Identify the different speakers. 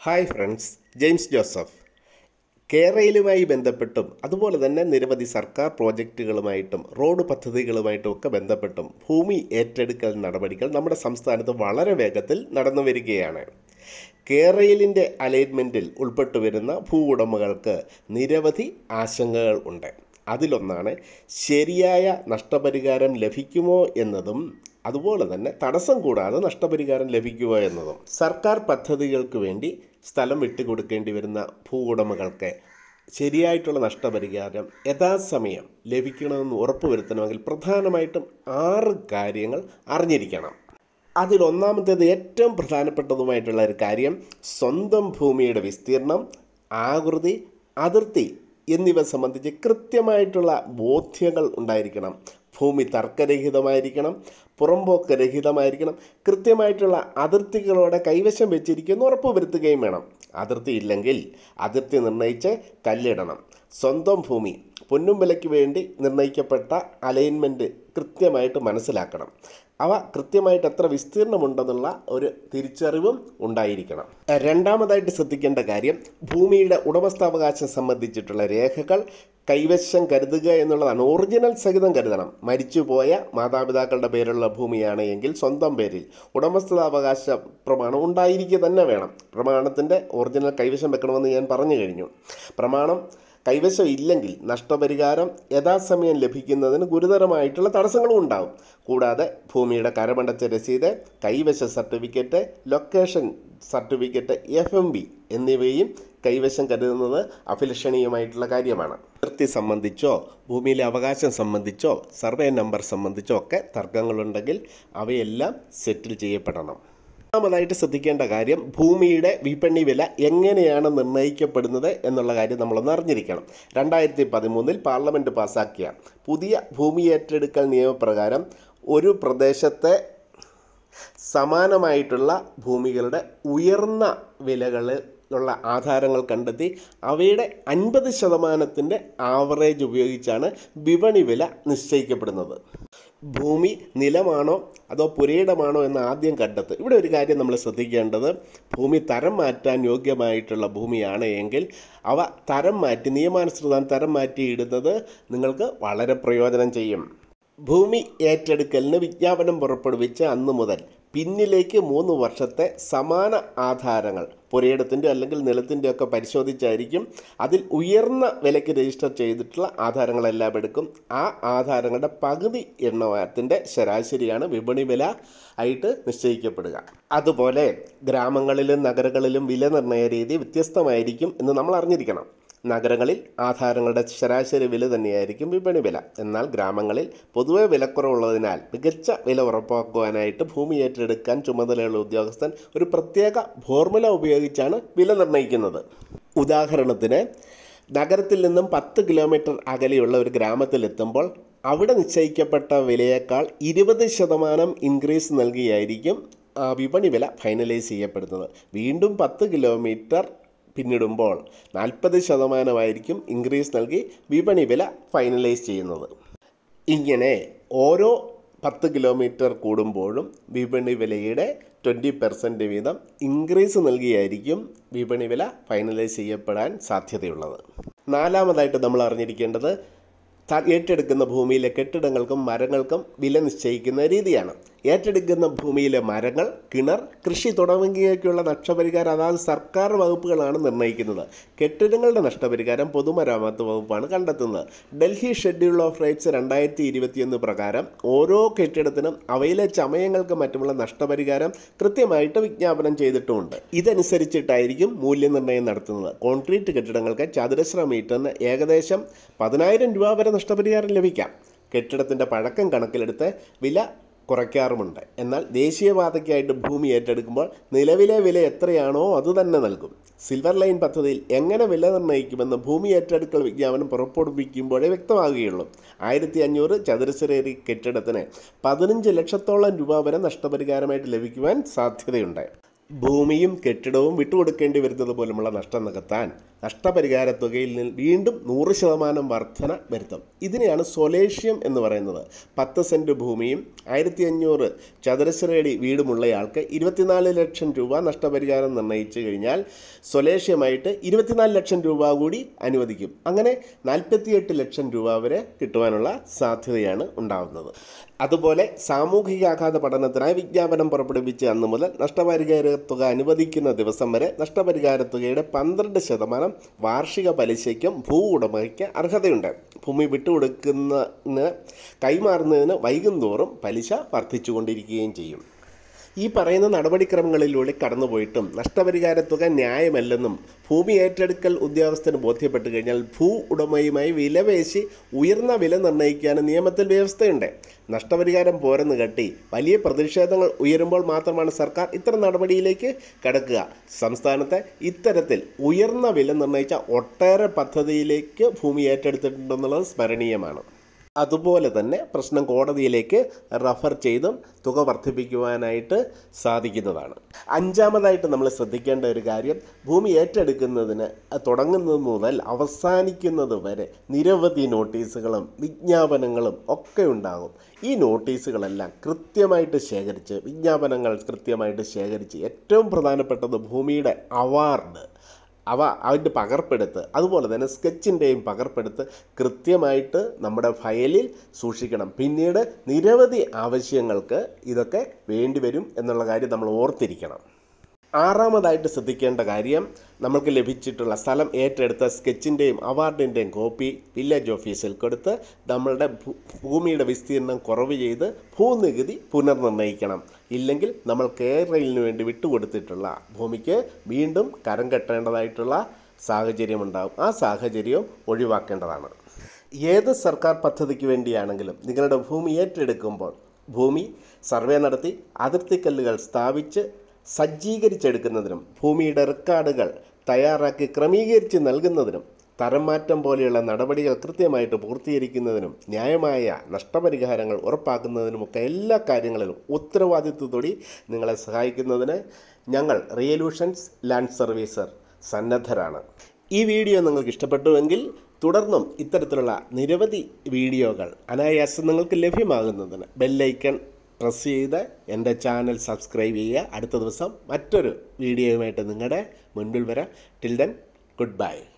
Speaker 1: hi friends James Joseph കേരളയിലുമായി ബന്ധപ്പെട്ടും അതുപോലെ തന്നെ നിരവധി സർക്കാർ പ്രോജക്റ്റുകളുമായിട്ടും റോഡ് പദ്ധതികളുമായിട്ടും ഒക്കെ ബന്ധപ്പെട്ടും ഭൂമി ഏറ്റെടുക്കൽ നടപടികൾ നമ്മുടെ സംസ്ഥാനത്ത് വളരെ വേഗത്തിൽ നടന്നു വരികയാണ് കേരളിൻ്റെ അലൈൻമെൻറ്റിൽ ഉൾപ്പെട്ടു വരുന്ന ഭൂ ഉടമകൾക്ക് നിരവധി ആശങ്കകൾ ഉണ്ട് അതിലൊന്നാണ് ശരിയായ നഷ്ടപരിഹാരം ലഭിക്കുമോ എന്നതും അതുപോലെ തന്നെ തടസ്സം കൂടാതെ നഷ്ടപരിഹാരം ലഭിക്കുമോ എന്നതും സർക്കാർ പദ്ധതികൾക്ക് വേണ്ടി സ്ഥലം വിട്ടുകൊടുക്കേണ്ടി വരുന്ന ഭൂ ഉടമകൾക്ക് ശരിയായിട്ടുള്ള നഷ്ടപരിഹാരം യഥാസമയം ലഭിക്കണമെന്ന് ഉറപ്പുവരുത്തണമെങ്കിൽ പ്രധാനമായിട്ടും ആറ് കാര്യങ്ങൾ അറിഞ്ഞിരിക്കണം അതിലൊന്നാമത്തേത് ഏറ്റവും പ്രധാനപ്പെട്ടതുമായിട്ടുള്ള ഒരു കാര്യം സ്വന്തം ഭൂമിയുടെ വിസ്തീർണം ആകൃതി അതിർത്തി എന്നിവ സംബന്ധിച്ച് കൃത്യമായിട്ടുള്ള ബോധ്യങ്ങൾ ഉണ്ടായിരിക്കണം ഭൂമി തർക്കരഹിതമായിരിക്കണം പുറമ്പോക്ക് രഹിതമായിരിക്കണം കൃത്യമായിട്ടുള്ള അതിർത്തികളോടെ കൈവശം വെച്ചിരിക്കുന്നു ഉറപ്പുവരുത്തുകയും വേണം അതിർത്തി ഇല്ലെങ്കിൽ അതിർത്തി നിർണയിച്ച് കല്ലിടണം സ്വന്തം ഭൂമി പൊന്നും വിലയ്ക്ക് വേണ്ടി നിർണയിക്കപ്പെട്ട അലൈൻമെൻറ്റ് കൃത്യമായിട്ട് മനസ്സിലാക്കണം അവ കൃത്യമായിട്ട് എത്ര വിസ്തീർണമുണ്ടെന്നുള്ള ഒരു തിരിച്ചറിവും ഉണ്ടായിരിക്കണം രണ്ടാമതായിട്ട് ശ്രദ്ധിക്കേണ്ട കാര്യം ഭൂമിയുടെ ഉടമസ്ഥാവകാശം സംബന്ധിച്ചിട്ടുള്ള രേഖകൾ കൈവശം കരുതുക എന്നുള്ളതാണ് ഒറിജിനൽ സഹിതം കരുതണം മരിച്ചുപോയ മാതാപിതാക്കളുടെ പേരുള്ള ഭൂമിയാണ് എങ്കിൽ സ്വന്തം പേരിൽ ഉടമസ്ഥാവകാശ പ്രമാണം ഉണ്ടായിരിക്കുക തന്നെ വേണം പ്രമാണത്തിൻ്റെ ഒറിജിനൽ കൈവശം വെക്കണമെന്ന് ഞാൻ പറഞ്ഞു കഴിഞ്ഞു പ്രമാണം കൈവശം ഇല്ലെങ്കിൽ നഷ്ടപരിഹാരം യഥാസമയം ലഭിക്കുന്നതിന് ഗുരുതരമായിട്ടുള്ള തടസ്സങ്ങളും ഉണ്ടാവും കൂടാതെ ഭൂമിയുടെ കരമടച്ച രസീത് കൈവശ certificate location certificate F M B എന്നിവയും കൈവശം കരുതുന്നത് അഭിലഷണീയമായിട്ടുള്ള കാര്യമാണ് അതിർത്തി സംബന്ധിച്ചോ ഭൂമിയിലെ അവകാശം സംബന്ധിച്ചോ സർവേ നമ്പർ സംബന്ധിച്ചോ ഒക്കെ തർക്കങ്ങളുണ്ടെങ്കിൽ അവയെല്ലാം സെറ്റിൽ ചെയ്യപ്പെടണം ഒന്നാമതായിട്ട് ശ്രദ്ധിക്കേണ്ട കാര്യം ഭൂമിയുടെ വിപണി വില എങ്ങനെയാണ് നിർണ്ണയിക്കപ്പെടുന്നത് എന്നുള്ള കാര്യം നമ്മളൊന്ന് അറിഞ്ഞിരിക്കണം രണ്ടായിരത്തി പതിമൂന്നിൽ പാർലമെൻറ്റ് പാസാക്കിയ പുതിയ ഭൂമി ഏറ്റെടുക്കൽ നിയമപ്രകാരം ഒരു പ്രദേശത്തെ സമാനമായിട്ടുള്ള ഭൂമികളുടെ ഉയർന്ന വിലകളിൽ ഉള്ള ആധാരങ്ങൾ കണ്ടെത്തി അവയുടെ അൻപത് ശതമാനത്തിൻ്റെ ആവറേജ് ഉപയോഗിച്ചാണ് വിപണി വില നിശ്ചയിക്കപ്പെടുന്നത് ഭൂമി നിലമാണോ അതോ പുരയിടമാണോ എന്ന് ആദ്യം കണ്ടെത്തുക ഇവിടെ ഒരു കാര്യം നമ്മൾ ശ്രദ്ധിക്കേണ്ടത് ഭൂമി തരം മാറ്റാൻ യോഗ്യമായിട്ടുള്ള ഭൂമിയാണ് എങ്കിൽ അവ തരം മാറ്റി നിയമാനുസൃതം തരം മാറ്റി ഇടുന്നത് നിങ്ങൾക്ക് വളരെ പ്രയോജനം ചെയ്യും ഭൂമി ഏറ്റെടുക്കലിന് വിജ്ഞാപനം പുറപ്പെടുവിച്ച അന്ന് മുതൽ പിന്നിലേക്ക് മൂന്ന് വർഷത്തെ സമാന ആധാരങ്ങൾ പുരയിടത്തിൻ്റെ അല്ലെങ്കിൽ നിലത്തിൻ്റെ ഒക്കെ പരിശോധിച്ചായിരിക്കും അതിൽ ഉയർന്ന വിലയ്ക്ക് രജിസ്റ്റർ ചെയ്തിട്ടുള്ള ആധാരങ്ങളെല്ലാം എടുക്കും ആ ആധാരങ്ങളുടെ പകുതി എണ്ണത്തിൻ്റെ ശരാശരിയാണ് വിപണി വില ആയിട്ട് നിശ്ചയിക്കപ്പെടുക അതുപോലെ ഗ്രാമങ്ങളിലും നഗരങ്ങളിലും വില നിർണ്ണയ രീതി വ്യത്യസ്തമായിരിക്കും എന്ന് നമ്മൾ അറിഞ്ഞിരിക്കണം നഗരങ്ങളിൽ ആധാരങ്ങളുടെ ശരാശരി വില തന്നെയായിരിക്കും വിപണി വില എന്നാൽ ഗ്രാമങ്ങളിൽ പൊതുവെ വിലക്കുറവുള്ളതിനാൽ മികച്ച വില ഉറപ്പാക്കുവാനായിട്ട് ഭൂമി ഏറ്റെടുക്കാൻ ചുമതലയുള്ള ഉദ്യോഗസ്ഥൻ ഒരു പ്രത്യേക ഫോർമുല ഉപയോഗിച്ചാണ് വില നിർണ്ണയിക്കുന്നത് ഉദാഹരണത്തിന് നഗരത്തിൽ നിന്നും പത്ത് കിലോമീറ്റർ അകലെയുള്ള ഒരു ഗ്രാമത്തിലെത്തുമ്പോൾ അവിടെ നിശ്ചയിക്കപ്പെട്ട വിലയേക്കാൾ ഇരുപത് ശതമാനം ഇൻക്രീസ് നൽകിയായിരിക്കും വിപണി വില ഫൈനലൈസ് ചെയ്യപ്പെടുന്നത് വീണ്ടും പത്ത് കിലോമീറ്റർ പിന്നിടുമ്പോൾ നാൽപ്പത് ശതമാനമായിരിക്കും ഇൻക്രീസ് നൽകി വിപണി വില ഫൈനലൈസ് ചെയ്യുന്നത് ഇങ്ങനെ ഓരോ പത്ത് കിലോമീറ്റർ കൂടുമ്പോഴും വിപണി വിലയുടെ ട്വൻറ്റി പെർസെൻറ്റ് വീതം ഇൻക്രീസ് നൽകിയായിരിക്കും വിപണി വില ഫൈനലൈസ് ചെയ്യപ്പെടാൻ സാധ്യതയുള്ളത് നാലാമതായിട്ട് നമ്മൾ അറിഞ്ഞിരിക്കേണ്ടത് ഏറ്റെടുക്കുന്ന ഭൂമിയിലെ കെട്ടിടങ്ങൾക്കും മരങ്ങൾക്കും വില നിശ്ചയിക്കുന്ന രീതിയാണ് ഏറ്റെടുക്കുന്ന ഭൂമിയിലെ മരങ്ങൾ കിണർ കൃഷി തുടങ്ങിയൊക്കെയുള്ള നഷ്ടപരിഹാരം അതാത് സർക്കാർ വകുപ്പുകളാണ് നിർണ്ണയിക്കുന്നത് കെട്ടിടങ്ങളുടെ നഷ്ടപരിഹാരം പൊതുമരാമത്ത് വകുപ്പാണ് കണ്ടെത്തുന്നത് ഡൽഹി ഷെഡ്യൂൾ ഓഫ് റൈറ്റ്സ് രണ്ടായിരത്തി ഇരുപത്തിയൊന്ന് പ്രകാരം ഓരോ കെട്ടിടത്തിനും അവയിലെ ചമയങ്ങൾക്ക് മറ്റുമുള്ള നഷ്ടപരിഹാരം കൃത്യമായിട്ട് വിജ്ഞാപനം ചെയ്തിട്ടുമുണ്ട് ഇതനുസരിച്ചിട്ടായിരിക്കും മൂല്യനിർണ്ണയം നടത്തുന്നത് കോൺക്രീറ്റ് കെട്ടിടങ്ങൾക്ക് ചതുരശ്ര മീറ്ററിന് ഏകദേശം പതിനായിരം രൂപ വരെ നഷ്ടപരിഹാരം ലഭിക്കാം കെട്ടിടത്തിൻ്റെ പഴക്കം കണക്കിലെടുത്ത് വില കുറയ്ക്കാറുമുണ്ട് എന്നാൽ ദേശീയപാതയ്ക്കായിട്ട് ഭൂമി ഏറ്റെടുക്കുമ്പോൾ നിലവിലെ വില എത്രയാണോ അത് തന്നെ നൽകും സിൽവർ ലൈൻ പദ്ധതിയിൽ എങ്ങനെ വില നിർണ്ണയിക്കുമെന്ന് ഭൂമി ഏറ്റെടുക്കൽ വിജ്ഞാപനം പുറപ്പെടുവിക്കുമ്പോഴേ വ്യക്തമാകുകയുള്ളൂ ആയിരത്തി അഞ്ഞൂറ് ചതുരശ്രേരി കെട്ടിടത്തിന് പതിനഞ്ച് ലക്ഷത്തോളം രൂപ വരെ നഷ്ടപരിഹാരമായിട്ട് ലഭിക്കുവാൻ സാധ്യതയുണ്ട് ഭൂമിയും കെട്ടിടവും വിട്ടുകൊടുക്കേണ്ടി വരുന്നത് പോലുമുള്ള നഷ്ടം നികത്താൻ നഷ്ടപരിഹാര തുകയിൽ നിന്ന് വീണ്ടും നൂറ് ശതമാനം വർധന വരുത്തും ഇതിനെയാണ് സൊലേഷ്യം എന്ന് പറയുന്നത് പത്ത് സെൻറ്റ് ഭൂമിയും ആയിരത്തി അഞ്ഞൂറ് ചതുരശ്രയടി വീടുമുള്ളയാൾക്ക് ഇരുപത്തിനാല് ലക്ഷം രൂപ നഷ്ടപരിഹാരം നിർണ്ണയിച്ചു കഴിഞ്ഞാൽ സൊലേഷ്യമായിട്ട് ഇരുപത്തിനാല് ലക്ഷം രൂപ കൂടി അനുവദിക്കും അങ്ങനെ നാൽപ്പത്തിയെട്ട് ലക്ഷം രൂപ വരെ കിട്ടുവാനുള്ള സാധ്യതയാണ് ഉണ്ടാവുന്നത് അതുപോലെ സാമൂഹികാഘാത പഠനത്തിനായി വിജ്ഞാപനം പുറപ്പെടുവിച്ച അന്ന് മുതൽ നഷ്ടപരിഹാര തുക അനുവദിക്കുന്ന ദിവസം വരെ നഷ്ടപരിഹാര തുകയുടെ പന്ത്രണ്ട് ശതമാനം വാർഷിക പലിശയ്ക്കും ഭൂ ഉടമയ്ക്ക് അർഹതയുണ്ട് ഭൂമി വിട്ടുകൊടുക്കുന്നതിന് കൈമാറുന്നതിന് വൈകും തോറും പലിശ വർദ്ധിച്ചുകൊണ്ടിരിക്കുകയും ചെയ്യും ഈ പറയുന്ന നടപടിക്രമങ്ങളിലൂടെ കടന്നുപോയിട്ടും നഷ്ടപരിഹാര തുക ന്യായമല്ലെന്നും ഭൂമി ഏറ്റെടുക്കൽ ഉദ്യോഗസ്ഥന് ബോധ്യപ്പെട്ടു കഴിഞ്ഞാൽ ഭൂ ഉടമയുമായി വിലപേശി ഉയർന്ന വില നിർണ്ണയിക്കാൻ നിയമത്തിൽ വ്യവസ്ഥയുണ്ട് നഷ്ടപരിഹാരം പോരെന്ന് കെട്ടി വലിയ പ്രതിഷേധങ്ങൾ ഉയരുമ്പോൾ മാത്രമാണ് സർക്കാർ ഇത്തരം നടപടിയിലേക്ക് കടക്കുക സംസ്ഥാനത്തെ ഇത്തരത്തിൽ ഉയർന്ന വില നിർണ്ണയിച്ച ഒട്ടേറെ പദ്ധതിയിലേക്ക് ഭൂമി ഏറ്റെടുത്തിട്ടുണ്ടെന്നുള്ളത് സ്മരണീയമാണ് അതുപോലെ തന്നെ പ്രശ്നം കോടതിയിലേക്ക് റഫർ ചെയ്തും തുക വർദ്ധിപ്പിക്കുവാനായിട്ട് സാധിക്കുന്നതാണ് അഞ്ചാമതായിട്ട് നമ്മൾ ശ്രദ്ധിക്കേണ്ട ഒരു കാര്യം ഭൂമി ഏറ്റെടുക്കുന്നതിന് തുടങ്ങുന്നത് മുതൽ അവസാനിക്കുന്നത് വരെ നിരവധി നോട്ടീസുകളും വിജ്ഞാപനങ്ങളും ഒക്കെ ഉണ്ടാകും ഈ നോട്ടീസുകളെല്ലാം കൃത്യമായിട്ട് ശേഖരിച്ച് വിജ്ഞാപനങ്ങൾ കൃത്യമായിട്ട് ശേഖരിച്ച് ഏറ്റവും പ്രധാനപ്പെട്ടത് ഭൂമിയുടെ അവാർഡ് അവ അതിൻ്റെ പകർപ്പെടുത്ത് അതുപോലെ തന്നെ സ്കെച്ചിൻ്റെയും പകർപ്പെടുത്ത് കൃത്യമായിട്ട് നമ്മുടെ ഫയലിൽ സൂക്ഷിക്കണം പിന്നീട് നിരവധി ആവശ്യങ്ങൾക്ക് ഇതൊക്കെ വേണ്ടിവരും എന്നുള്ള കാര്യം നമ്മൾ ഓർത്തിരിക്കണം ആറാമതായിട്ട് ശ്രദ്ധിക്കേണ്ട കാര്യം നമ്മൾക്ക് ലഭിച്ചിട്ടുള്ള സ്ഥലം ഏറ്റെടുത്ത സ്കെച്ചിൻ്റെയും അവാർഡിൻ്റെയും കോപ്പി വില്ലേജ് ഓഫീസിൽ കൊടുത്ത് നമ്മളുടെ ഭൂമിയുടെ വിസ്തീർണം കുറവ് ചെയ്ത് ഭൂനികുതി പുനർനിർണ്ണയിക്കണം ഇല്ലെങ്കിൽ നമ്മൾ കേരളിന് വേണ്ടി വിട്ടുകൊടുത്തിട്ടുള്ള ഭൂമിക്ക് വീണ്ടും കരം കെട്ടേണ്ടതായിട്ടുള്ള സാഹചര്യമുണ്ടാകും ആ സാഹചര്യവും ഒഴിവാക്കേണ്ടതാണ് ഏത് സർക്കാർ പദ്ധതിക്ക് വേണ്ടിയാണെങ്കിലും നിങ്ങളുടെ ഭൂമി ഏറ്റെടുക്കുമ്പോൾ ഭൂമി സർവേ നടത്തി അതിർത്തിക്കല്ലുകൾ സ്ഥാപിച്ച് സജ്ജീകരിച്ചെടുക്കുന്നതിനും ഭൂമിയുടെ റെക്കോർഡുകൾ തയ്യാറാക്കി ക്രമീകരിച്ച് നൽകുന്നതിനും തരം മാറ്റം പോലെയുള്ള നടപടികൾ കൃത്യമായിട്ട് പൂർത്തീകരിക്കുന്നതിനും ന്യായമായ നഷ്ടപരിഹാരങ്ങൾ ഉറപ്പാക്കുന്നതിനുമൊക്കെ എല്ലാ കാര്യങ്ങളിലും ഉത്തരവാദിത്വത്തോടെ നിങ്ങളെ സഹായിക്കുന്നതിന് ഞങ്ങൾ റിയലൂഷൻസ് ലാൻഡ് സർവീസർ സന്നദ്ധരാണ് ഈ വീഡിയോ നിങ്ങൾക്ക് ഇഷ്ടപ്പെട്ടുവെങ്കിൽ തുടർന്നും ഇത്തരത്തിലുള്ള നിരവധി വീഡിയോകൾ അനായാസം നിങ്ങൾക്ക് ലഭ്യമാകുന്നതിന് ബെല്ലൈക്കൺ പ്രസ് ചെയ്ത് എൻ്റെ ചാനൽ സബ്സ്ക്രൈബ് ചെയ്യുക അടുത്ത ദിവസം മറ്റൊരു വീഡിയോയുമായിട്ട് നിങ്ങളുടെ മുൻപിൽ വരാം ടിൽ ദെൻ ഗുഡ് ബൈ